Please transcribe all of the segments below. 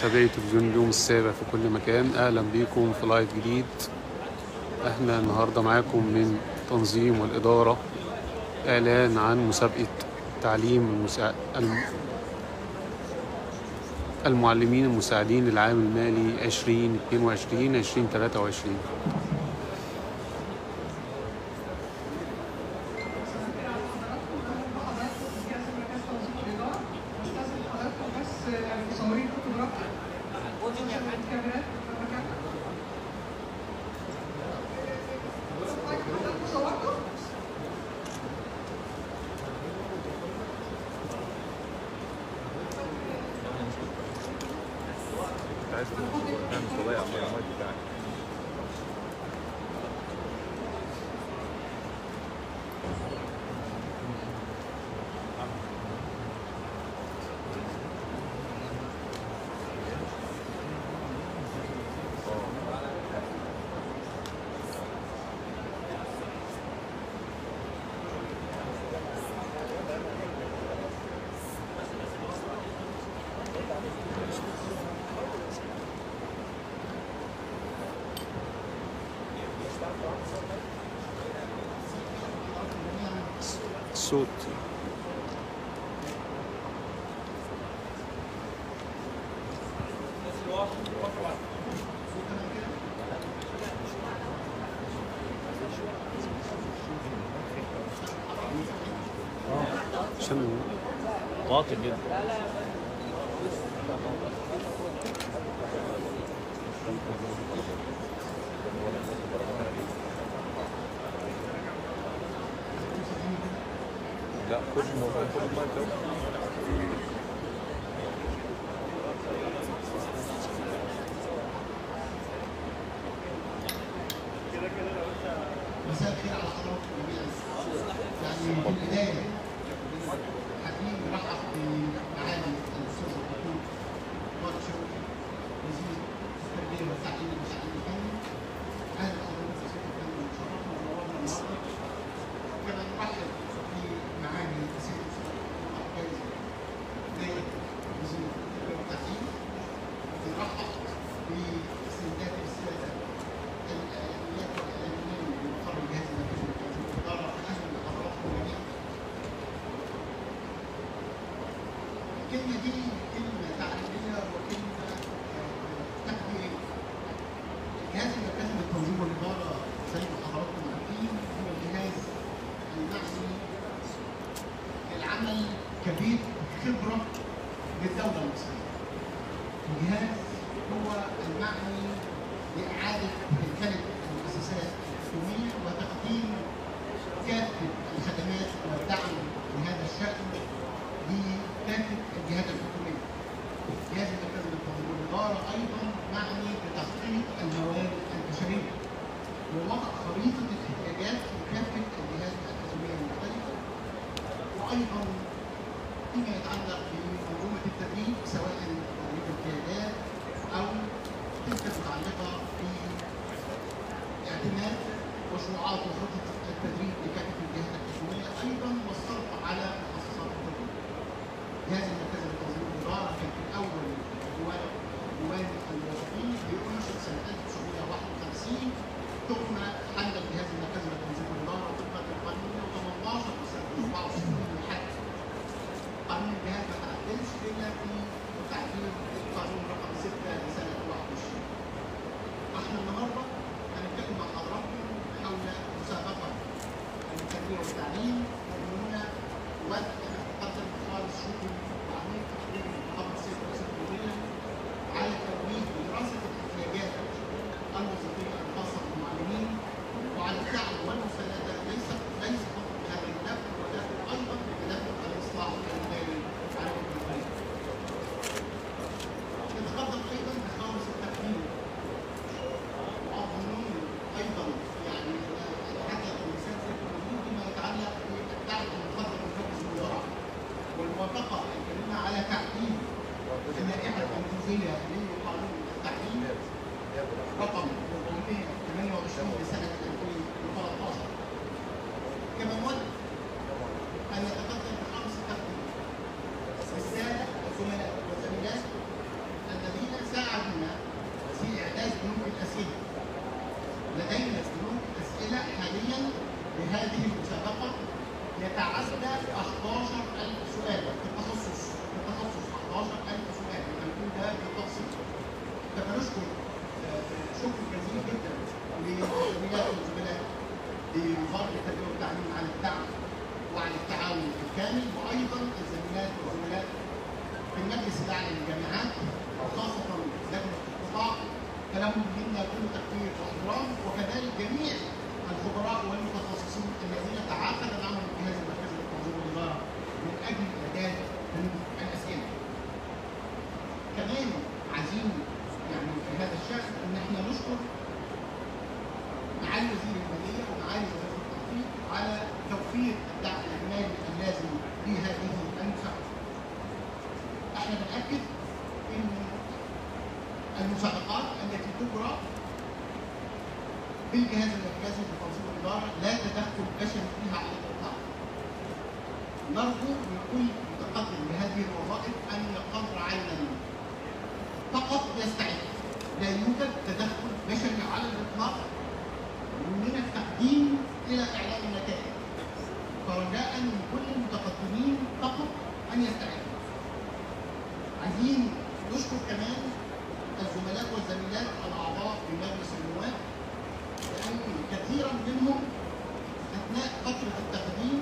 متابعي تلفزيون اليوم السابع في كل مكان اهلا بيكم في لايف جديد احنا النهارده معاكم من تنظيم والاداره اعلان عن مسابقه تعليم المسا... الم... المعلمين المساعدين للعام المالي 2022 2023 الصوت عشان واطي جدا لا خد الموضوع خد المايك ده. مساء الخير على حضراتكم جميعا. يعني في البدايه حابين نرحب بمعالي الاستاذ الدكتور طارق شوقي وزير التربيه والتعليم والتعليم الفني. اهلا بحضرتك يا سيدي الفني وشرفنا ونورنا النهارده. كما نرحب بمعالي السيد الاستاذ الدكتور عباس نائب وزير التربيه والتعليم. نرحب باستنداد السياسه الآليات والإعلاميين بمقر جهاز المركزي للتنظيم والإدارة أهلا بحضراتكم جميعا. الكلمة دي كلمة تعريفية وكلمة آه، تقديرية. الجهاز المركزي للتنظيم والإدارة زي ما حضراتكم عارفين هو الجهاز المعني بالعمل كبير خبرة للدولة المصرية. الجهاز هو المعني لإعادة هيكلة المؤسسات الحكومية وتقديم كافة الخدمات والدعم لهذا الشأن لكافة الجهات الحكومية. جهاز المركز للتنظيم والإدارة أيضا معني بتخطيط الموارد البشرية ووضع خريطة الاحتياجات في كافة الجهات الحكومية المختلفة وأيضا فيما يتعلق بمنظومة التدريب سواء تدريب القيادات أو تلك المتعلقة باعتماد مشروعات وخطط التدريب لكافة الجهات الحكومية أيضا والصرف على مخصصات التدريب. جهاز المركز للتنظيم والإدارة كان في الأول ديوان ديوان الموظفين بينشئ سنة 1951 ثم حل الجهاز المركزي للتنظيم والإدارة طبقا للقانون 118 لسنة 64 لحد قانون الجهاز ما تعدلش الا في تعديل القانون رقم 6 لسنه 21. احنا النهارده هنتكلم مع حضراتكم حول مسابقه التربيه والتعليم وهنا وقت تقدم خالص شكر وعميق تقديم محافظ السيد رئيس الجمهوريه على ترويج دراسه الاحتياجات الوظيفيه الخاصه بالمعلمين وعلى الدعم والمسانده ليس ليس فقط بهذا الملف ولكن ايضا بملف الاصلاح الاداري على الجمهوريه. نتقدم ايضا بخامس التقديم وأظنون ايضا يعني اتحدث الانسان سيد الوزير بما يتعلق بالدعم المقدم من مجلس الوزراء والموافقه الكريمه على تعديل اللائحه التنفيذيه لقانون التعليم رقم 428 لسنه 2013 كما نود ان يتقدم بخمس تقديم الساده الزملاء والزميلات الذين هذه المسابقة يتعدى 11000 سؤال في التخصص في التخصص 11000 سؤال يبقى نقول ده بالتفصيل فبنشكر آه، شكر جزيل جدا للزميلات والزملاء لوزارة التربية والتعليم على الدعم وعلى التعاون الكامل وأيضا الزميلات والزملاء في المجلس الأعلى للجامعات وخاصة لجنة القطاع فلهم منا كل تقدير واحترام وكذلك جميع الخبراء والمتخصصين الذين تعاقد معهم الجهاز المركزي للتنظيم والإدارة من أجل إعداد الأسئلة. كمان عايزين يعني في هذا الشأن إن احنا نشكر معالي وزير المالية ومعالي وزير التخطيط على توفير الدعم المالي اللازم لهذه المسابقة. احنا بنأكد ان المسابقات التي تجرى بالجهاز المركزي لتنظيم الإدارة لا تدخل بشري فيها على الإطلاق. نرجو من كل متقدم لهذه الوظائف أن يقر عينا فقط يستعد. لا يوجد تدخل بشري على الإطلاق من التقديم إلى إعلان النتائج. فرجاء من كل المتقدمين فقط أن يستعدوا. عايزين نشكر كمان الزملاء والزميلات الاعضاء في مجلس النواب لان كثيرا منهم اثناء فتره التقديم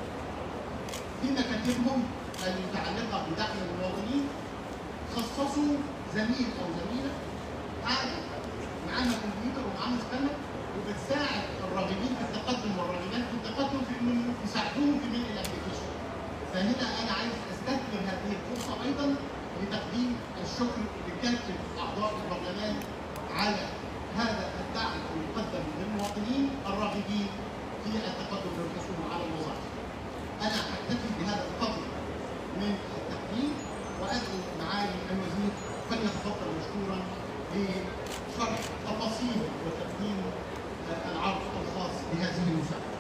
في مكاتبهم المتعلقه بدعم المواطنين خصصوا زميل او زميله قاعده معاها كمبيوتر ومعاها سكانر وبتساعد الراغبين في التقدم والراغبات في التقدم في انهم يساعدوهم في ملء الابلكيشن. فهنا انا عايز استثمر هذه الفرصه ايضا لتقديم الشكر لكافه اعضاء البرلمان على هذا الدعم المقدم للمواطنين الراغبين في التقدم للحصول على الوظائف. انا اكتفي بهذا القدر من التقديم وادعو معالي الوزير فليتفضل مشكورا لشرح تفاصيل وتقديم آه، العرض الخاص بهذه المسابقه.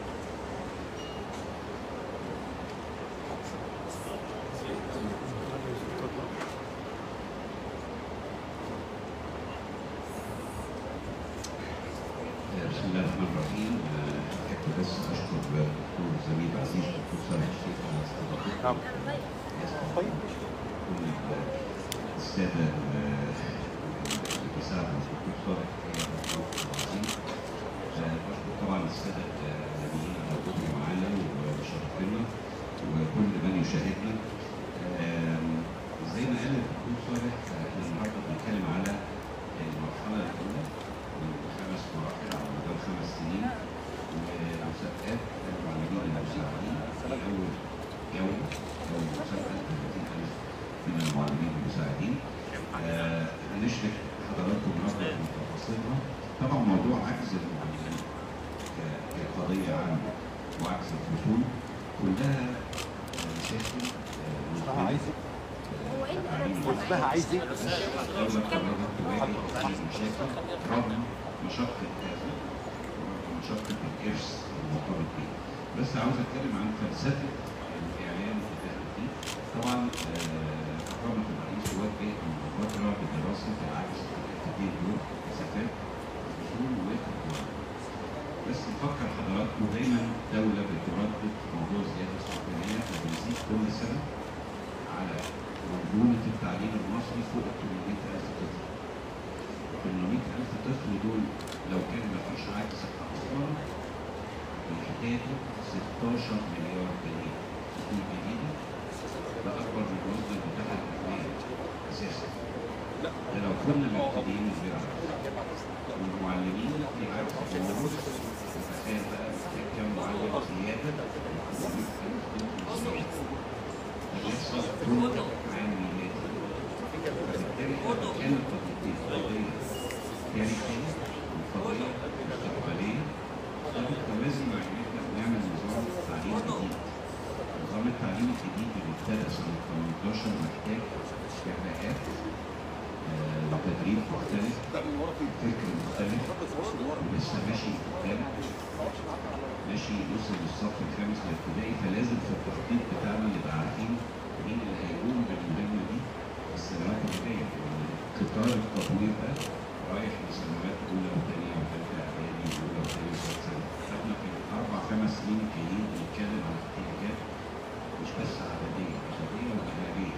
بسم الله الرحمن الرحيم آه، احب بس اشكر الدكتور زميل عزيز الدكتور صالح الشيخ على استضافتنا طيب كل الساده آه، اللي بيساعدوا الدكتور صالح في الدكتور العظيم آه، بشكر طبعا الساده الذين موجودين معانا وشرفنا وكل من يشاهدنا آم، زي ما قال الدكتور صالح آه، احنا النهارده بنتكلم على المرحله الاولى من خمس مراحل على مدار خمس سنين ومسابقات المعلمين المساعدين في اول جوله اول مسابقه 30000 من المعلمين المساعدين آه، هنشرح حضراتكم النهارده في تفاصيلها طبعا موضوع عجز المعلمين ك- كقضيه عامه وعجز الفصول كلها آه، مشاكل آه، اسمها عايز ايه؟ هو ايه اللي انا اسمها عايز ايه؟ الدولة قررت تواجه هذه المشاكل رغم مشقة هذا ورغم مشقة الإرث المرتبط به. بس عاوز أتكلم عن فلسفة الإعلام اللي داخل فيه. طبعا آه، فخامة الرئيس وجه المبادرة بدراسة العجز في الحتتين دول كثافات الفصول والأدوار. بس نفكر حضراتكم دايما دولة بتردد موضوع زيادة السكانية وبيزيد كل سنة على منظومة التعليم المصري فوق 800000 طفل. 800000 طفل دول لو كان مفيش عجز أصلا محتاجة 16 مليار جنيه. تكون جديدة ده أكبر من المصدر بتاع الأهمية أساسا. ده لو كنا مبتدئين من غير عجز. والمعلمين في عجز ونص وتخيل بقى محتاج كام معلم زيادة 400,000 بيحصل طول عام ميلادي فبالتالي احنا كانت قضيتين قضية تاريخية وقضية مستقبلية لازم مع ان احنا بنعمل نظام تعليم جديد نظام التعليم الجديد اللي ابتدى سنة 18 محتاج كفاءات آه، وتدريب مختلف فكر مختلف ولسه ماشي قدام ماشي يوصل للصف الخامس الابتدائي فلازم في التخطيط بتاعنا نبقى عارفين مين اللي هيقوم بالمهمه دي في السنوات اللي جايه لان قطار التطوير ده رايح لسنوات اولى وثانيه وثالثه اعدادي واولى وثانيه وثالثه ثانوي فاحنا في اربع خمس سنين الجايين بنتكلم عن احتياجات مش بس عدديه عدديه ومعياريه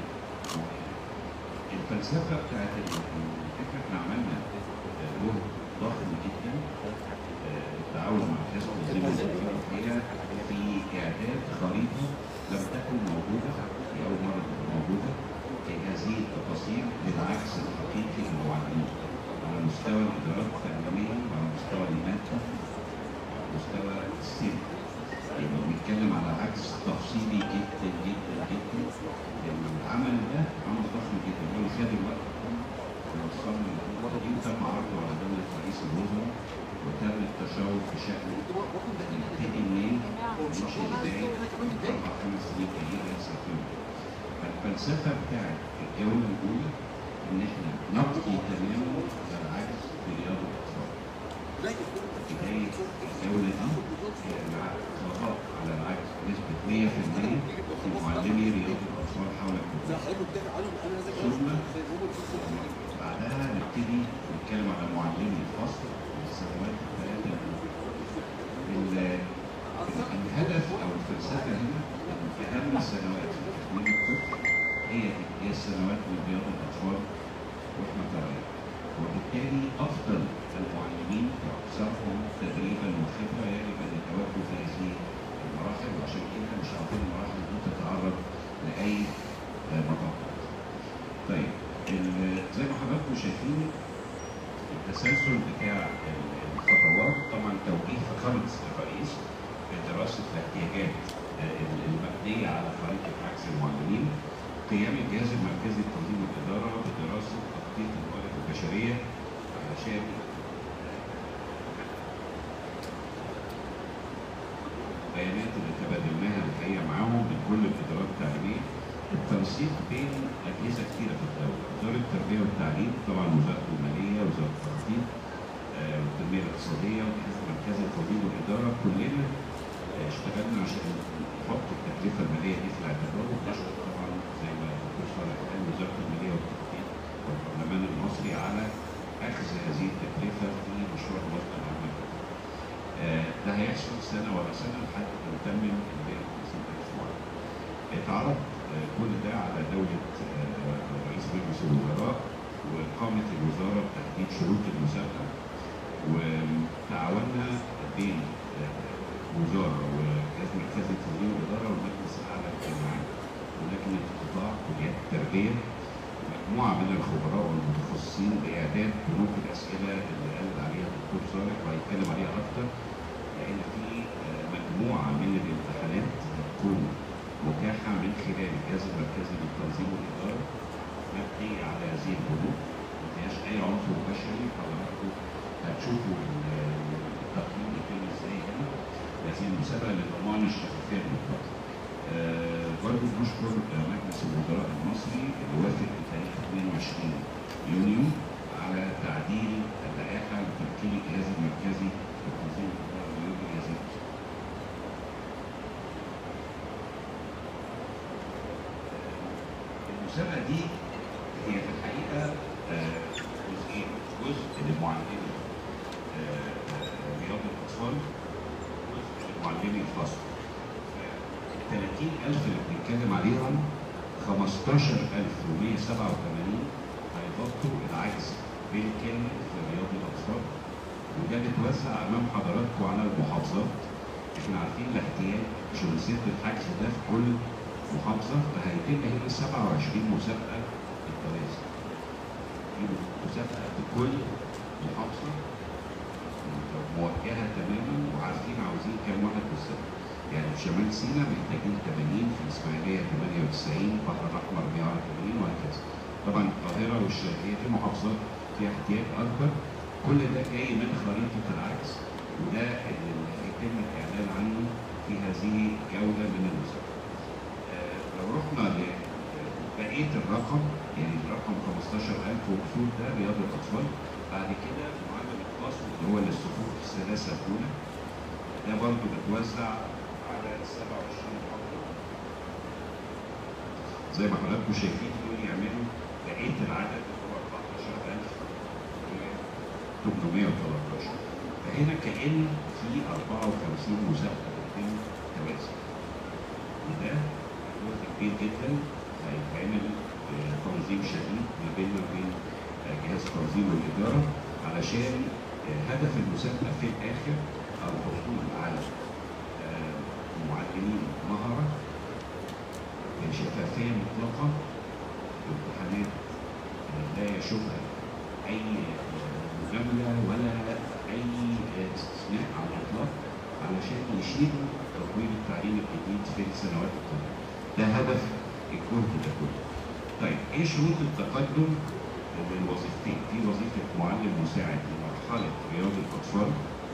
الفلسفه بتاعت الفكره احنا عملنا جهد ضخم جدا آه، بالتعاون مع جهاز تنظيم الفكره هي في اعداد خريطه لم تكن موجوده في اول مره تبقى موجوده في هذه التفاصيل للعكس الحقيقي للمعلمين على مستوى الادارات التعليميه وعلى مستوى الماده وعلى مستوى السن يبقى بنتكلم على عكس تفصيلي جدا جدا جدا العمل ده عمل ضخم جدا هو اللي خد الوقت ووصلنا للنقطه دي وتم عرضه على دوله رئيس الوزراء وتم التشاور بشكل نبتدي منين مش ازاي اربع خمس سنين جايين لسه فيهم فالفلسفه بتاعت الجوله الاولى ان احنا نقضي تماما على العجز في رياضه الاطفال. بدايه الجوله دي هي القضاء على العجز بنسبه 100% في معلمي رياضه الاطفال حول الكون. ثم بعدها نبتدي نتكلم على معلمي الفصل السنوات الثلاثه الاولى. ال- الهدف او الفلسفه هنا ان اهم السنوات في تكوين الطفل هي هي السنوات من رياض الاطفال واحنا طالعين وبالتالي افضل المعلمين واكثرهم تدريبا وخبره يجب ان يتواجدوا في هذه المراحل وعشان كده مش عاوزين المراحل دي تتعرض لاي آه، مطبات. طيب ال- زي ما حضراتكم شايفين التسلسل بتاع الخطوات طبعا توجيه فخامه الرئيس بدراسه الاحتياجات آه، المبنيه على خريطه عكس المعلمين قيام الجهاز المركزي لتنظيم الاداره بدراسه تخطيط الموارد البشريه علشان البيانات اللي تبادلناها الحقيقه معاهم من كل الادارات التعليميه التنسيق بين اجهزه كثيره في الدوله، وزاره التربيه والتعليم طبعا وزاره الماليه، وزاره التخطيط، آه، والتنميه الاقتصاديه، والجهاز المركزي للتنظيم والاداره كلنا آه، اشتغلنا عشان نحط التكلفه الماليه دي في الاعتبار ونشكر طبعا زي ما الدكتور صالح قال وزاره الماليه والتخطيط والبرلمان المصري على اخذ هذه التكلفه في مشروع الوطن العام آه، ده هيحصل سنه ورا سنه لحد ما نتمم البيع 50000 معلم. اتعرض آه، كل ده على دولة آه، رئيس مجلس الوزراء وقامت الوزارة بتحديد شروط المسابقة وتعاوننا بين آه، وزارة وجهاز مركزي تنظيم الإدارة والمجلس الأعلى للجامعات ولجنة القطاع كليات التربية مجموعة من الخبراء والمتخصصين بإعداد بنوك الأسئلة اللي قال عليها الدكتور صالح وهيتكلم عليها أكتر لأن في آه، مجموعة من الامتحانات هتكون متاحة من خلال الجهاز المركزي للتنظيم والإدارة مبنية على هذه البنوك ما فيهاش أي عنصر بشري حضراتكم هتشوفوا ال- التقييم بيتم ازاي هنا هذه المسابقة لضمان الشفافية المطلقة. آه، برضه بنشكر آه، مجلس الوزراء المصري اللي وافق بتاريخ 22 يونيو على تعديل اللائحة لتمكين الجهاز المركزي لتنظيم الإدارة ويوجد هذه المسابقة. المسابقة دي هي في الحقيقة آه، جزئين، جزء لمعلمي آه، آه، رياضة الأطفال جزء لمعلمي الفصل. ال 30000 اللي بنتكلم عليهم 15187 هيغطوا العجز بين كلمة في رياضة الأطفال وده بيتوزع أمام حضراتكم على المحافظات احنا عارفين الاحتياج عشان نسد الحجز ده في كل محافظة فهيتم هنا 27 مسابقة بالتوازي. في مسابقة في كل محافظة موجهة تماما وعارفين عاوزين كام واحد بالظبط. يعني في شمال سيناء محتاجين 80 في الإسماعيلية 98 البحر الأحمر 180 وهكذا. طبعا القاهرة والشرقية دي محافظات فيها احتياج أكبر كل ده جاي من خريطة العكس وده اللي هيتم الإعلان عنه في هذه الجولة من المسابقة. آه، لو رحنا لبقية الرقم يعني الرقم 15000 وكسور ده رياض الأطفال بعد كده معلم الفصل اللي هو للصفوف الثلاثة الأولى ده برضه بتوزع على 27 محافظة زي ما حضراتكم شايفين دول يعملوا بقية العدد اللي هو 14813 فهنا كأن في 54 مسابقة بتتم توازي وده جزء كبير جدا هيتعمل آه، تنظيم شديد ما بيننا وبين آه، جهاز التنظيم والإدارة علشان آه، هدف المسابقة في الآخر الحصول على آه، معلمين مهرة بشفافية مطلقة امتحانات لا يشوبها أي مجاملة ولا أي استثناء على الإطلاق علشان يشيلوا تطوير التعليم الجديد في السنوات القادمة. ده هدف الجهد ده كله. طيب إيه شروط التقدم للوظيفتين؟ في وظيفة معلم مساعد لمرحلة رياض الأطفال.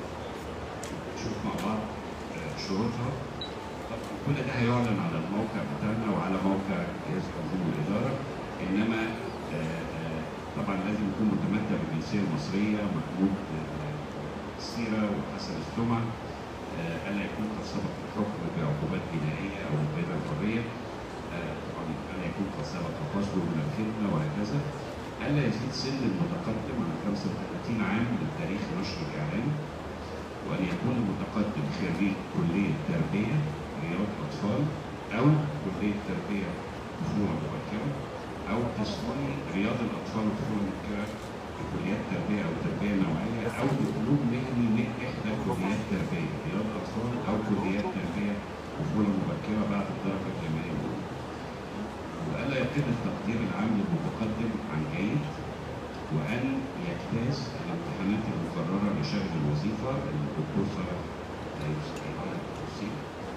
نشوف مع بعض آه، شروطها. طبعا كل ده هيعلن على الموقع بتاعنا وعلى موقع جهاز التنظيم والإدارة. إنما آه، آه، طبعا لازم يكون متمتع بالجنسيه المصريه محمود آه، السيره وحسن السمعه آه، الا يكون قد سبق الحكم بعقوبات جنائيه او مقيده الحريه آه، طبعا الا يكون قد سبق قصده من الخدمه وهكذا الا يزيد سن المتقدم عن 35 عام من تاريخ نشر الاعلان وان يكون المتقدم خريج كليه تربيه رياض اطفال او كليه تربيه طفوله مبكره او تصميم رياض الاطفال والطفوله المبكره في كليات تربيه او تربيه نوعيه او دبلوم مهني من احدى كليات تربيه رياض اطفال او كليات تربيه طفوله مبكره بعد الدرجه الجامعيه الاولى. والا يتم التقدير العام للمتقدم عن جيد وان يجتاز الامتحانات المقرره لشغل الوظيفه اللي الدكتور صالح هيوصيها لك بالتفصيل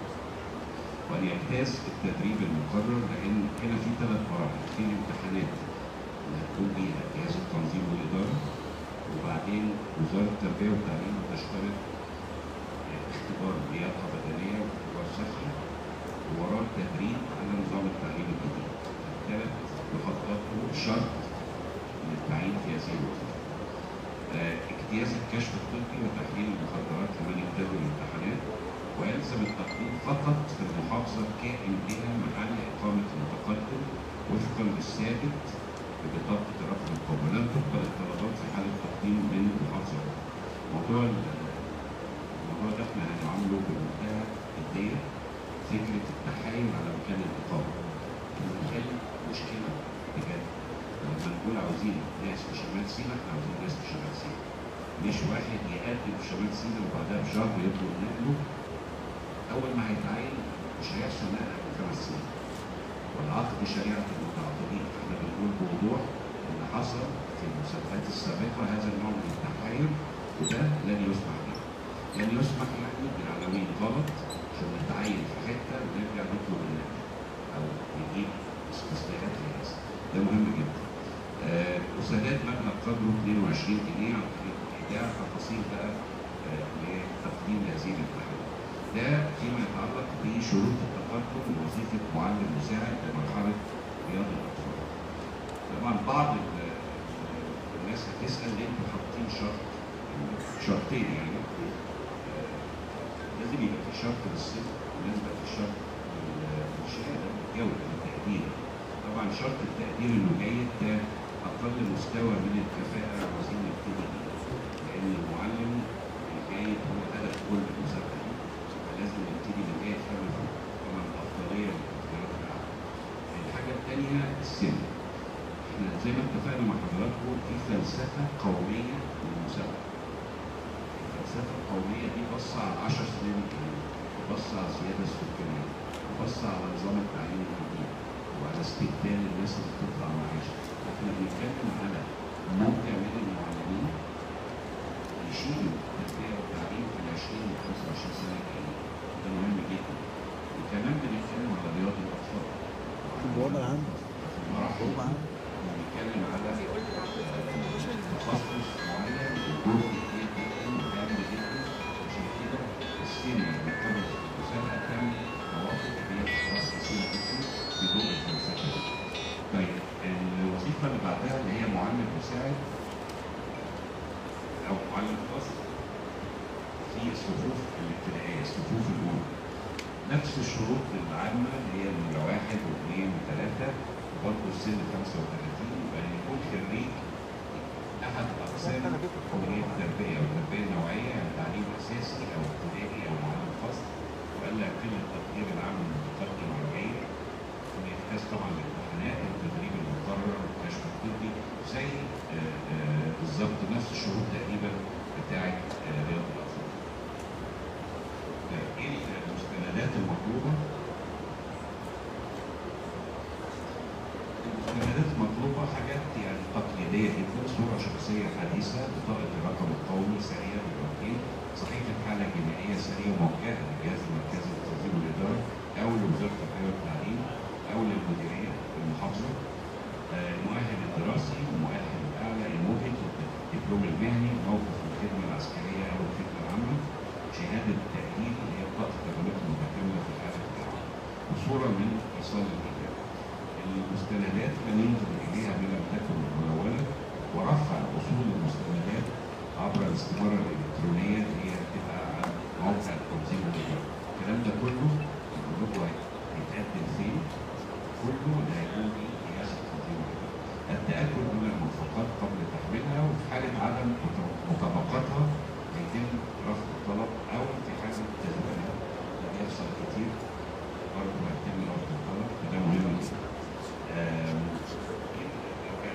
وان يجتاز التدريب المقرر لان هنا في ثلاث مراحل في الامتحانات اللي هتكون بيها جهاز التنظيم والاداره وبعدين وزاره التربيه والتعليم بتشترط اختبار لياقه بدنيه واختبار صحي ووراه التدريب على نظام التعليم الجديد ثلاث محطات شرط للتعيين في هذه الوظيفه آه، اجتياز الكشف الطبي وتحليل المخدرات لمن يبتدوا الامتحانات ويلزم التقديم فقط في المحافظة كائن بها محل إقامة المتقدم وفقا للثابت ببطاقة الرقم القومي لن تقبل الطلبات في حال التقديم من محافظة أخرى. موضوع ال- الموضوع ده احنا هنعامله بمنتهى الدية فكرة التحايل على مكان الإقامة. بنخلي مشكلة بجد لما نقول عاوزين ناس في شمال سيناء احنا عاوزين ناس في شمال سيناء. مش واحد يقدم في شمال سيناء وبعدها بشهر يطلب نقله اول ما هيتعين مش هيحصل نقل من خمس سنين والعقد شريعه المتعاقدين احنا بنقول بوضوح ان حصل في المسابقات السابقه هذا النوع من التحايل وده لن يسمح به لن يسمح يعني بالعناوين غلط عشان نتعين في حته ونرجع نطلب النقل او نجيب استثناءات لهذا ده مهم جدا آه، وسداد مبلغ قدره 22 جنيه عن طريق ايداع تفاصيل بقى آه، لتقديم هذه الامتحانات ده فيما يتعلق بشروط التقدم لوظيفة معلم مساعد لمرحلة رياض الأطفال. طبعا بعض ال- الناس هتسأل ليه انتوا حاطين شرط شرطين يعني آه، لازم يبقى في شرط للصفر ولازم يبقى في شرط لل- للشهادة الجودة للتقدير. طبعا شرط التقدير انه جيد ده أقل مستوى من الكفاءة عاوزين نبتدي بيه. لأن المعلم الجيد هو هدف كل مسابقة دي. فلازم نبتدي من جهه فهم طبعا الافضليه للاختيارات العامه. الحاجه الثانيه السن. احنا زي ما اتفقنا مع حضراتكم في فلسفه قوميه للمسابقه. الفلسفه القوميه دي بص على 10 سنين الجايين، بص على الزياده السكانيه، بص على نظام التعليم الجديد، وعلى استبدال الناس اللي بتطلع معاش. احنا بنتكلم على موقع من المعلمين يشيلوا التربيه والتعليم في ال 20 و 25 سنه الجايين. ده مهم جدا. وكمان بنتكلم على رياض الاطفال. الوضع عام في المراحل الوضع عام بنتكلم على تخصص معين وجهد كبير جدا وهام جدا عشان كده السن اللي بيطلب المسابقه كان موافق هي خلاص كثيره جدا بدون الفلسفه دي. طيب الوظيفه اللي بعدها اللي هي معلم مساعد او معلم فصل في الصفوف الابتدائيه الصفوف الاولى نفس الشروط العامه اللي هي نمره واحد واثنين وثلاثه برضه السن 35 يبقى يكون خريج احد اقسام كليه التربيه او التربيه النوعيه يعني عاديه جدا صوره شخصيه حديثه بطاقه الرقم القومي سريع بالوكيل صحيفه حاله جنائيه سريعه موجهه للجهاز المركزي للتنظيم والاداره او لوزاره التربيه والتعليم او للمديريه في المحافظه آه، المؤهل الدراسي المؤهل الاعلى الموجب الدبلوم المهني موقف الخدمه العسكريه او الخدمه العامه شهاده تاهيل اللي هي بطاقه التدريبات المتكامله في الحاله الدعوه وصوره من ايصال الاجابه المستندات من ينظر اليها بلا تكن ملونه ورفع اصول المستندات عبر الاستماره الالكترونيه اللي هي بتبقى على موقع التنظيم والاداره الكلام ده كله الجروب هيتقدم فين كله اللي هيكون في جهاز التنظيم والاداره التاكد من الموافقات قبل تحويلها وفي حاله عدم مطابقتها يتم رفض الطلب او في حاله تزويرها ده بيحصل كتير برضه هيتم رفض الطلب فده مهم جدا آم، لو كان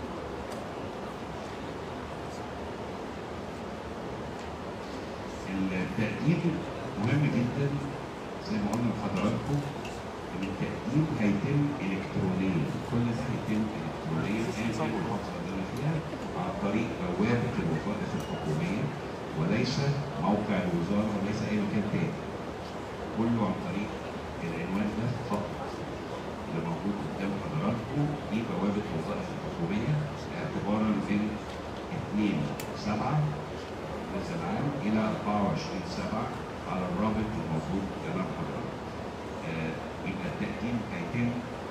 التقديم مهم جدا زي ما قلنا لحضراتكم ان التقديم هيتم الكترونيا كل ده هيتم الكترونيا ايا كان المحافظه اللي انا فيها عن طريق بوابه الوظائف الحكوميه وليس موقع الوزاره وليس اي مكان تاني كله عن طريق العنوان ده فقط اللي موجود قدام حضراتكم دي بوابه الوظائف الحكوميه اعتبارا من 2 7 هذا العام الى 24 7 على الرابط الموجود امام حضراتكم. آه، يبقى التقديم هيتم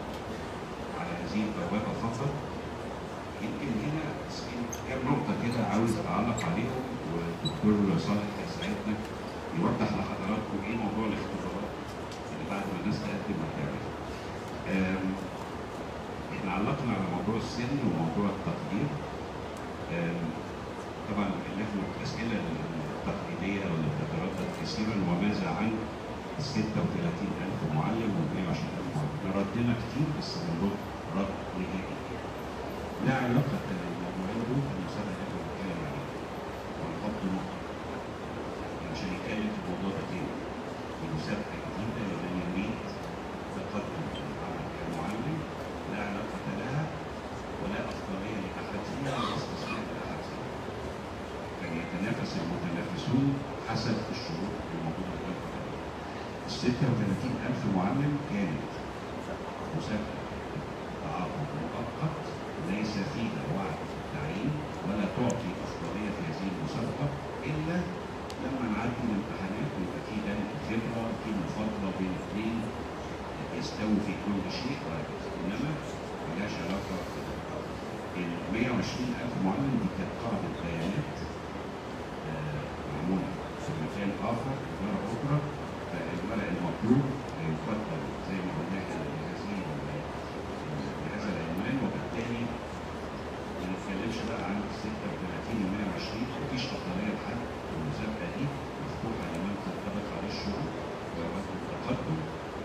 على هذه البوابه فقط يمكن هنا في كام نقطه كده عاوز اعلق عليهم والدكتور صالح هيساعدنا يوضح لحضراتكم ايه موضوع الاختبارات اللي بعد ما الناس تقدم وتعمل. آم، احنا علقنا على موضوع السن وموضوع التقدير. آم، طبعا اللجنه الاسئله التقليديه واللي بتتردد كثيرا وماذا عن ال 36000 معلم و 120000 معلم؟ احنا ردينا كتير بس الموضوع رد نهائي. لا علاقه للموضوعين دول بالمسابقه اللي احنا بنتكلم عليها. ونحط نقطه عشان نتكلم في الموضوع ده تاني. المسابقه جديده لمن يريد تقدم العمل كمعلم لا علاقه لها ولا افضليه لاحد فيها ولا استثناء لاحد فيها. فليتنافس المتنافسون حسب الشروط الموجوده في القانون. ال 36000 معلم كانت مسابقه تعاقد مؤقت ليس فيها وعد بالتعيين ولا تعطي افضليه في هذه المسابقه الا لما نعدي الامتحانات ويبقى في داله خبره في مفاضله بين اثنين يستووا في كل شيء وهكذا انما ملهاش علاقه ال 120000 معلم دي كانت قاعده بيانات آه، معموله في مكان اخر اداره اخرى فالورق المطلوب هيقدم زي ما قلنا كده بهذه بهذا العنوان وبالتالي ما نتكلمش بقى عن 36 و 120 مفيش افضليه لحد المسابقه دي مفتوحه لمن تنطبق عليه الشروط ويود التقدم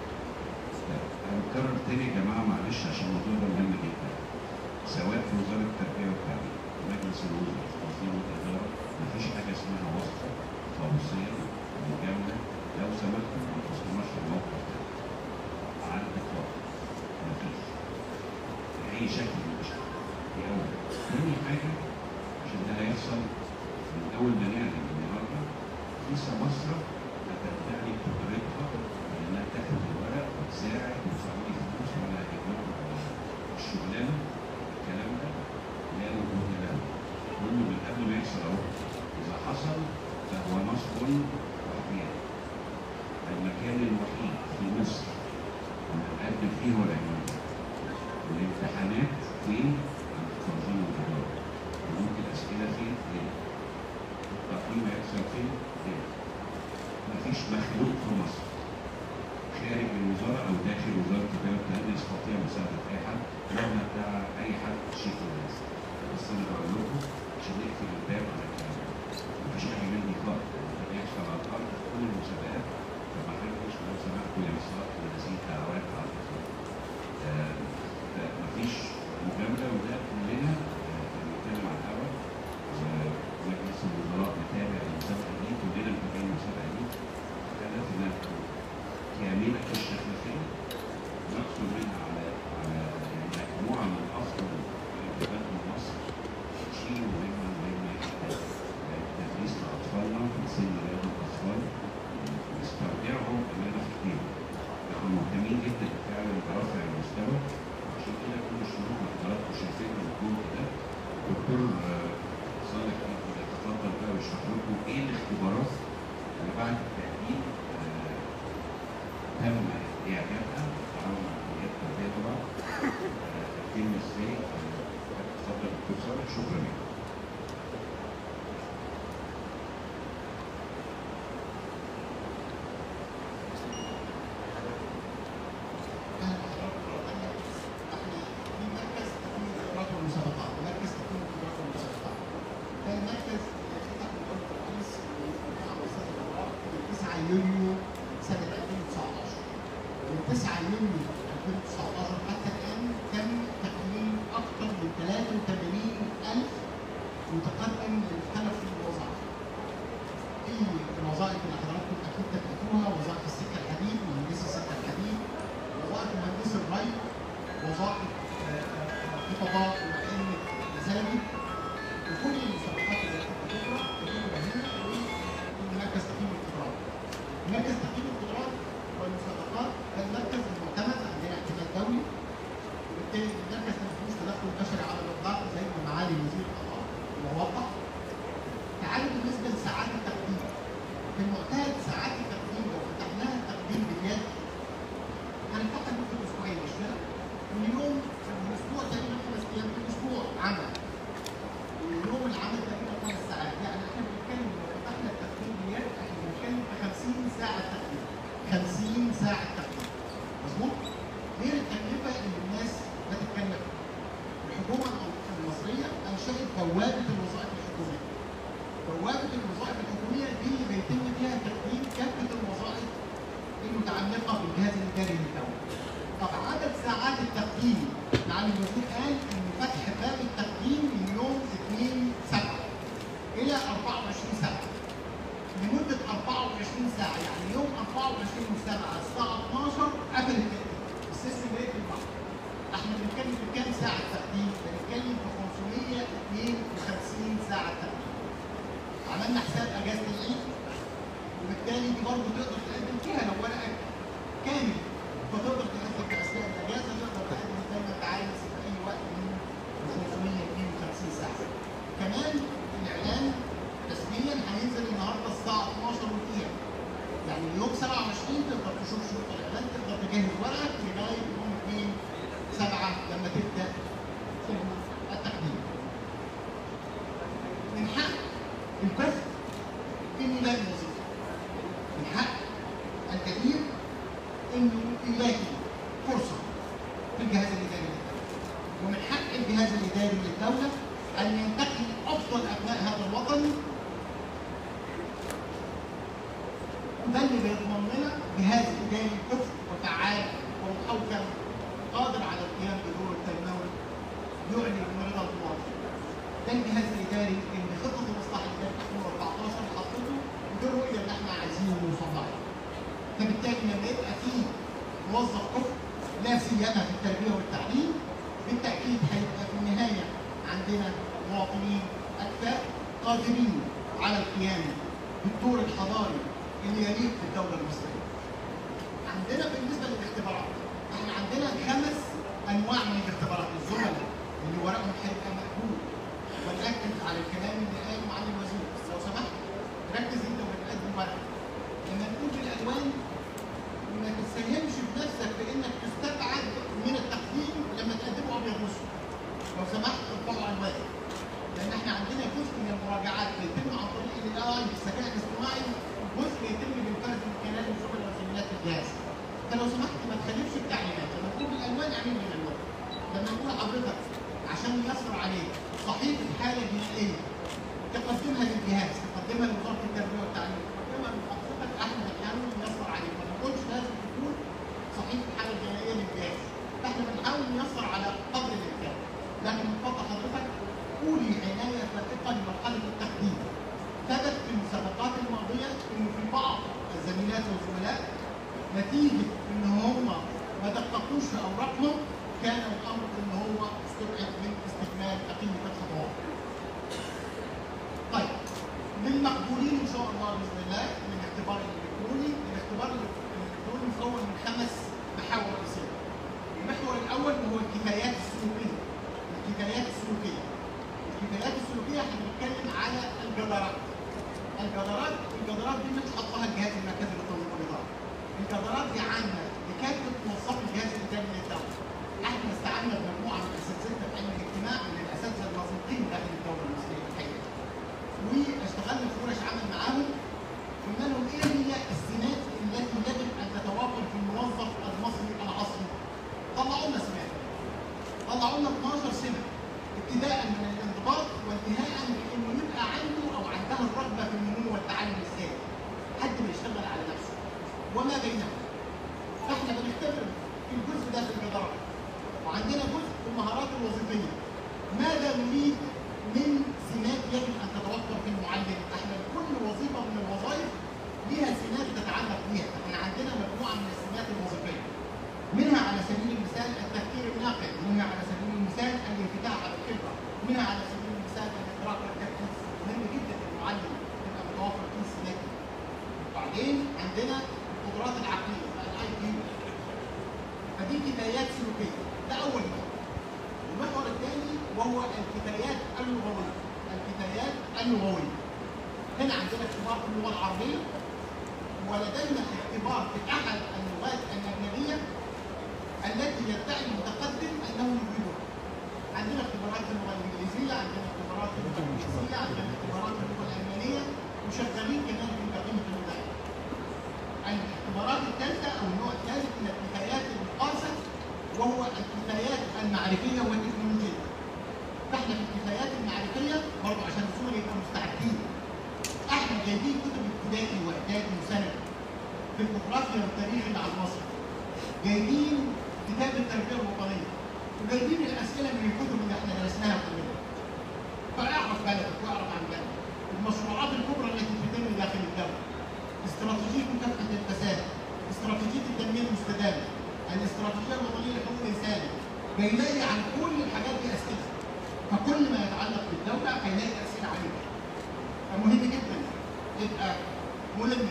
هنكرر تاني يا جماعه معلش عشان الموضوع ده مهم جدا سواء في وزاره التربيه والتعليم مجلس الوزراء تنظيم الاداره مفيش حاجه اسمها وصفه توصيه مجامله لو سمحتوا ما تصنعش الموقف ده على الاطلاق مفيش بأي شكل من الاشكال دي اول تاني حاجه عشان ده هيحصل من اول ما نعلن النهارده في سماسره هتدعي قدرتها انها تاخد الورق وتساعد وتساعد فلوس ولا هيجيب الشغلانه الكلام ده لا وجود له كله من قبل ما يحصل اهو اذا حصل فهو نصب وحياد المكان الوحيد في مصر اللي نقدم فيه هو العنوان والامتحانات فين؟ عند تنظيم الاداره وممكن الاسئله فين؟ هنا التقييم هيحصل فين؟ هنا مفيش مخلوق في مصر خارج الوزاره او داخل وزاره التربيه والتعليم يستطيع مساعده اي حد مهما ادعى اي حد شيء الناس بس انا بقول لكم عشان نقفل الباب على الكلام ده. مفيش حاجه مني خالص ده بيحصل على الارض في كل المسابقات فما حدش لو سمحتوا يا مصر هذه الدعوات على الاطلاق الدكتور آه، صالح ممكن يتفضل بقى ويشرح لكم ايه الاختبارات اللي بعد التأكيد آه، تم إعجابها طبعا عمليات تربية طبعا آه، تتم ازاي آه، اتفضل دكتور صالح شكرا لك في مركز تقييم الخبرات والمسابقات، مركز تقييم الخبرات والمسابقات. ده المركز اللي فتح من أول الرئيس وفتح وزارة الأوقاف من 9 يوليو سنة 2019. من 9 يوليو 2019 حتى الآن تم تقييم أكثر من 83,000 متقدم لمختلف الوظائف. في الوظائف اللي حضراتكم اكيد تابعتوها وظائف السكه الحديد مهندس السكه الحديد وظائف مهندس الري وظائف آه، آه، خطباء ومعلم مزاجي وكل المسابقات اللي بتطرح بتبقى هنا ومركز تقييم القدرات. مركز تقييم القدرات والمسابقات ده المركز المعتمد عندنا اعتماد دولي وبالتالي المركز ده ما فيهوش تدخل بشري على الاطلاق زي ما معالي وزير القضاء ووضح تعالوا بالنسبه لساعات التقديم في المعتاد ساعات التقديم لو فتحناها التقديم باليد هنفتح ممكن اسبوعين مش كده؟ واليوم في الاسبوع تقريبا خمس ايام في الاسبوع عمل ويوم العمل تقريبا خمس ساعات يعني احنا بنتكلم لو فتحنا التقديم باليد احنا بنتكلم في 50 ساعه تقديم 50 ساعه تقديم مظبوط؟ غير التكلفه اللي الناس بتتكلف الحكومه المصريه انشات بوابه الوظائف الحكوميه بوابه الوظائف الحكوميه دي اللي بيتم فيها تقديم كافه الوظائف المتعلقه بالجهاز الاداري للدوله. طب عدد ساعات التقديم معالي الوزير قال ان فتح باب التقديم من يوم 2 7 الى 24 7 لمده 24 ساعه يعني يوم 24 7 الساعه 12 قبل التقديم السيستم بيقفل بعض. احنا بنتكلم في كام ساعه تقديم؟ بنتكلم في 552 ساعه تقديم. عملنا حساب اجازه العيد وبالتالي دي برضه تقدر تقدم فيها لو ورقك كامل فتقدر تقدم في اثناء الاجازه تقدر تقدم زي ما انت عايز في اي وقت من 552 ساعه. كمان الاعلان رسميا هينزل النهارده الساعه 12 ودقيقه. يعني اليوم 27 تقدر تشوف شروط الاعلان تقدر تجهز ورقك لغايه يوم 2 7 لما تبدا التقديم. من حق الكفر انه يلاقي وظيفه. من حق الكثير انه يلاقي فرصه في الجهاز الاداري للدوله. ومن حق الجهاز الاداري للدوله ان ينتقي افضل ابناء هذا الوطن وده اللي بيضمن لنا جهاز اداري كفء وفعال ومحوكم قادر على القيام بدور التنموي يعلن من رضا المواطن. ده الجهاز الاداري اللي خطه المصلحه الاداريه 2014 حطته ودي الرؤيه اللي احنا عايزين نوصل لها. فبالتالي لما يبقى في موظف كفء لا سيما في التربيه والتعليم بالتاكيد هيبقى في النهايه عندنا مواطنين اكفاء قادرين على القيام بالدور الحضاري اللي يليق بالدوله المصريه. عندنا بالنسبه للاختبارات احنا عندنا خمس انواع من الاختبارات الزملاء اللي ورقهم هيبقى مقبول ونركز على الكلام اللي قاله معالي الوزير بس لو سمحت ركز انت وبتقدم ورقه لما تكون بالالوان ما تتسيهمش بنفسك بانك تستبعد من التقديم لما تقدمه ابيض واسود لو سمحت ارفعه الوان لان احنا عندنا جزء من المراجعات بيتم عن طريق الاي اي الذكاء الاصطناعي وجزء يتم بالفرد من خلال الزملاء وزميلات الجهاز فلو سمحت ما تخالفش التعليمات لما تكون بالالوان اعمل بالالوان لما نقول لحضرتك عشان يسر عليك صحيفه حاله جنائيه تقدمها للجهاز تقدمها لوزاره التربيه والتعليم تقدمها لحضرتك احمد الحامل يسر عليك ما نقولش لازم تكون صحيفه حاله جنائيه للجهاز فاحنا بنحاول نيسر على قدر الامكان لكن من فضل حضرتك قولي عنايه فائقه لمرحله التقديم ثبت في المسابقات الماضيه انه في بعض الزميلات والزملاء نتيجه ان هم ما دققوش في اوراقهم كان الامر ان هو استبعد من استكمال بقيه الخطوات. الجزئيه احنا بنتكلم على الجدارات. الجدارات الجدارات دي مش حطها الجهاز المركزي للتنظيم والاداره. الجدارات دي عامه لكافه موظفي الجهاز الاداري للدوله. احنا استعنا بمجموعه من اساتذتنا في علم الاجتماع من الاساتذه المسبوقين داخل الدوله المصريه الحقيقه. واشتغلنا في ورش عمل معاهم قلنا لهم ايه هي السمات التي يجب ان تتوافر في الموظف المصري العصري؟ طلعوا لنا سمات. طلعوا لنا 12 سمه ابتداء من الانضباط وانتهاء بانه يبقى عنده او عندها الرغبه في النمو والتعلم الذاتي. حد بيشتغل على نفسه. وما بينهم. فاحنا بنختبر في الجزء ده في الجدارات. وعندنا جزء في المهارات الوظيفيه. ماذا نريد من سمات يجب ان تتوفر في المعلم؟ احنا كل وظيفه من الوظائف ليها سمات تتعلق بيها، احنا عندنا مجموعه من السمات الوظيفيه. منها على سبيل المثال التفكير الناقد، منها على سبيل المثال الانفتاح على الخبره، منها على سبيل المثال الاقراء والتركيز، مهم جدا المعلم يبقى متوفر فيه السمات دي. بعدين عندنا القدرات العقليه الاي كيو فدي كفايات سلوكيه ده اول محور. المحور الثاني وهو الكفايات اللغويه الكفايات اللغويه هنا عندنا اختبار في اللغه العربيه ولدينا اختبار في احد اللغات الاجنبيه التي يدعي المتقدم انه يجيبها عندنا اختبارات في اللغه الانجليزيه عندنا اختبارات في اللغه الفرنسيه عندنا اختبارات في اللغه الالمانيه وشغالين كمان في بقيه اللغات الاختبارات الثالثه او النوع الثالث من الكفايات المقاسه وهو الكفايات المعرفيه والتكنولوجيه. فاحنا في الكفايات المعرفيه برضه عشان الصوره يبقوا مستعدين. احنا جايبين كتب ابتدائي واعدادي وثانوي في الجغرافيا والتاريخ اللي على مصر. جايبين كتاب التربيه الوطنيه وجايبين الاسئله من الكتب اللي احنا درسناها كلنا. فاعرف بلدك واعرف عن بلدك. المشروعات الكبرى التي تتم داخل الدوله. استراتيجيه مكافحه الفساد. استراتيجيه التنميه المستدامه. الاستراتيجيه الوطنيه لحقوق الانسان بيلاقي عن كل الحاجات دي اسئله فكل ما يتعلق بالدوله هيلاقي اسئله عليها فمهم جدا يبقى ملم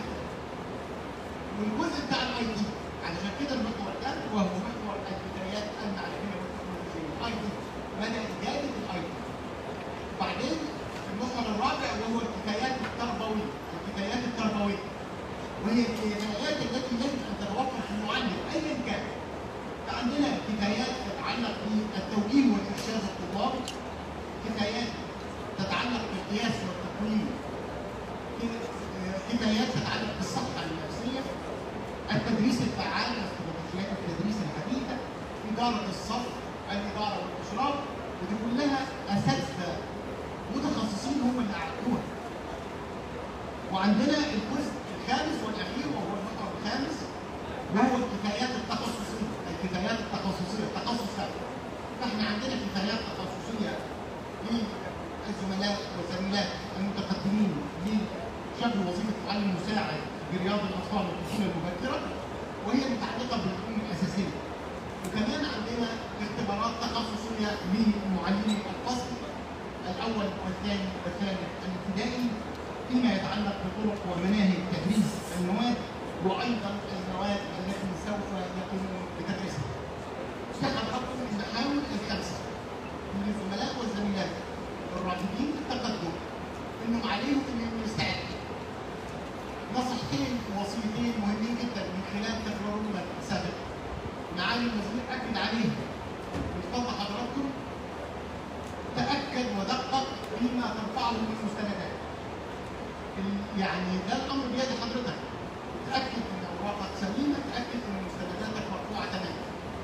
والجزء بتاع الاي تي علشان كده المحور ده وهو محور البدايات المعرفيه والتكنولوجيه الاي تي بدا اجاده الاي تي بعدين المحور الرابع وهو الكفايات التربويه الكفايات التربويه وهي الكفايات التي يجب ان تتوفر في المعلم ايا كان. فعندنا كفايات تتعلق بالتوجيه والارشاد الطلاب، كفايات تتعلق بالقياس والتقويم، كفايات تتعلق بالصحه النفسيه، التدريس الفعال استراتيجيات التدريس الحديثه، اداره الصف، الاداره والاشراف، ودي كلها اساتذه متخصصين هم اللي عملوها. وعندنا الجزء الخامس والاخير وهو المحور الخامس وهو الكفايات التخصصيه، الكفايات التخصصيه، التخصص هذا. فاحنا عندنا كفايات تخصصيه للزملاء والزميلات المتقدمين لشغل وظيفه معلم مساعد برياض الاطفال والطفوله المبكره وهي متعلقه بالعلوم الاساسيه. وكمان عندنا اختبارات تخصصيه لمعلمي الفصل الاول والثاني والثالث الابتدائي فيما يتعلق بطرق ومناهج تدريس المواد وايضا المواد التي سوف يقومون بتدريسها. سأحطكم المحاور الخمسه من الزملاء والزميلات الراغبين في التقدم انهم عليهم انهم يستعدوا. نصيحتين ووصيتين مهمين جدا من خلال تجربتنا السابقه. معالي الوزير اكد عليهم. بفضل حضراتكم تاكد ودقق فيما ترفعه من مستندات. يعني ده الامر بيد حضرتك تاكد ان اوراقك سليمه تاكد ان مستنداتك مرفوعه تماما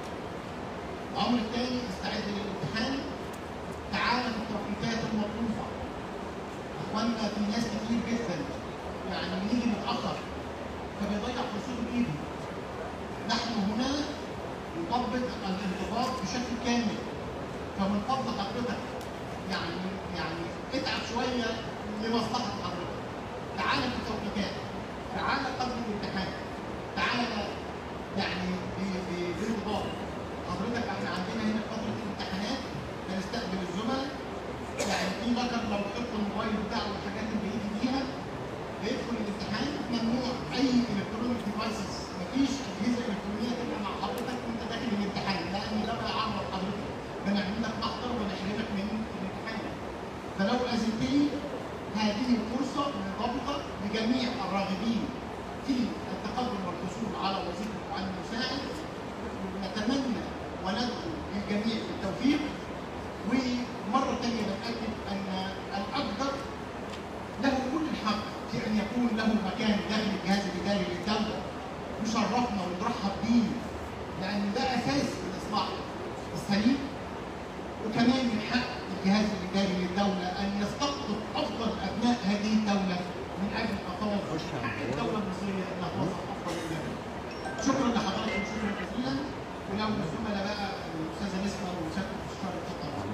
الامر الثاني استعد للامتحان تعالى بالتوقيتات المطلوبه اخواننا في ناس كتير جدا يعني بنيجي متاخر فبيضيع فرصته بايده نحن هنا نطبق الانضباط بشكل كامل فمن فضل حضرتك يعني يعني اتعب شويه لمصلحه حضرتك تعالى بالتوقيتات تعالى قبل الامتحان تعالى يعني بانضباط حضرتك احنا عندنا هنا فتره الامتحانات بنستقبل الزملاء يعني في ذكر لو حط الموبايل بتاعه والحاجات اللي بيجي بيها بيدخل الامتحان ممنوع اي الكترونيك ديفايسز مفيش اجهزه الكترونيه تبقى مع حضرتك وانت داخل الامتحان لان ده بيعرض حضرتك بنعمل لك محضر ونحرمك من الامتحان فلو اذنت هذه الفرصة منضبطة لجميع الراغبين في التقدم والحصول على وظيفة معلم مساعد ونتمنى وندعو للجميع بالتوفيق ومرة ثانية بنأكد أن الأقدر له كل الحق في أن يكون له مكان داخل الجهاز الإداري للدولة يشرفنا ونرحب به لأن ده أساس الإصلاح السليم وكمان من حق الجهاز الاداري للدوله ان يستقطب افضل ابناء هذه الدوله من اجل اطار حق الدوله المصريه انها توظف افضل الناس. شكرا لحضراتكم شكرا جزيلا ولو الزملاء بقى الاستاذه نسمه والاستاذ المستشار اتفضل.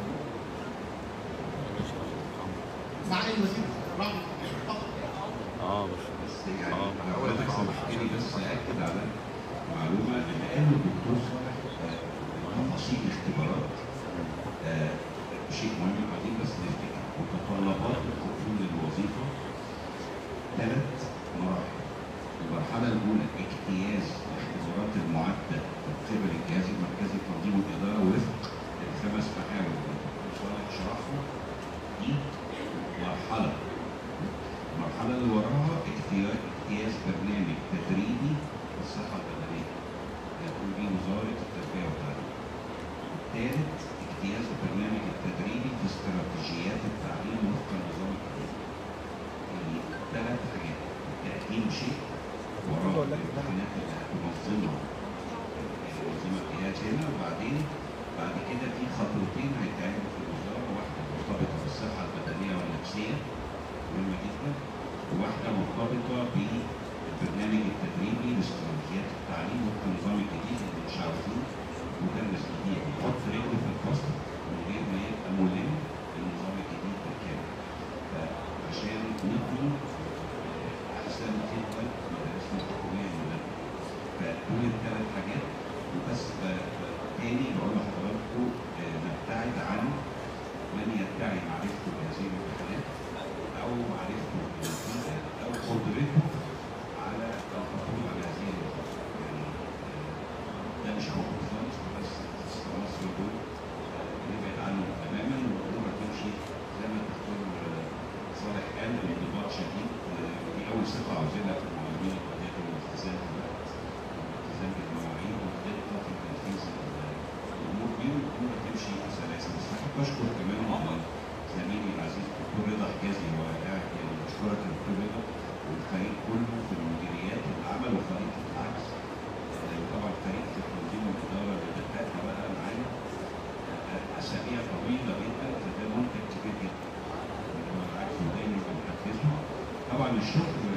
معالي الوزير الراجل اتفضل. اه بس بس يعني حضرتك سامحني بس اكد على معلومه ان قال الدكتور صالح آه، تفاصيل الاختبارات آه، شيء مهم عايزين بس نفتكر متطلبات الحصول للوظيفه ثلاث مراحل المرحله الاولى اجتياز الاختبارات المعده من قبل الجهاز المركزي لتنظيم الاداره وفق الخمس محاور اللي الدكتور صالح شرحهم دي مرحله المرحلة اللي وراها اجتياز اجتياز برنامج تدريبي للصحة البدنية يقوم به وزارة التربية والتعليم. الثالث اجتياز البرنامج التدريبي في استراتيجيات التعليم وفق النظام الجديد. ثلاث حاجات تقديم شيء وراء الامتحانات اللي هتنظمها منظمة الجهاز هنا وبعدين بعد كده في خطوتين هيتعملوا في الوزارة واحدة مرتبطة بالصحة البدنية والنفسية مهمة جدا وواحدة مرتبطة بالبرنامج التدريبي لاستراتيجيات التعليم وفق النظام الجديد اللي مش عارفين مدرس جديد يحط رجله في الفصل من غير ما يبقى ملم بالنظام الجديد بالكامل. فعشان ندي أحسن خدمة مدارسنا الحكومية المدرسة. فدول الثلاث حاجات وبس ب- ب- تاني بقول لحضراتكم آه، نبتعد عن من يدعي معرفته بهذه الامتحانات او معرفته بالنتيجه او قدرته على الحصول على هذه الوظيفه. يعني آه، ده مش موجود خالص بس في مصر دول آه، نبعد عنه تماما والامور تمشي زي ما الدكتور آه، صالح قال بانضباط شديد آه، ودي اول صفه عاوزينها في المعلمين القضيه والالتزام بالوقت والالتزام بالمواعيد والدقه في تنفيذ ال- الامور دي والامور تمشي بسلاسه بس بحب اشكر كمان آه، زميلي العزيز الدكتور رضا حجازي هو قاعد يعني بشكرك يا دكتور رضا والفريق كله في المديريات اللي عملوا فريق العكس آه، وطبعا فريق التنظيم والاداره اللي دخلنا بقى معانا آه، اسابيع طويله جدا فده منتج كبير جدا هو العكس ودايما بنحفزه طبعا الشكر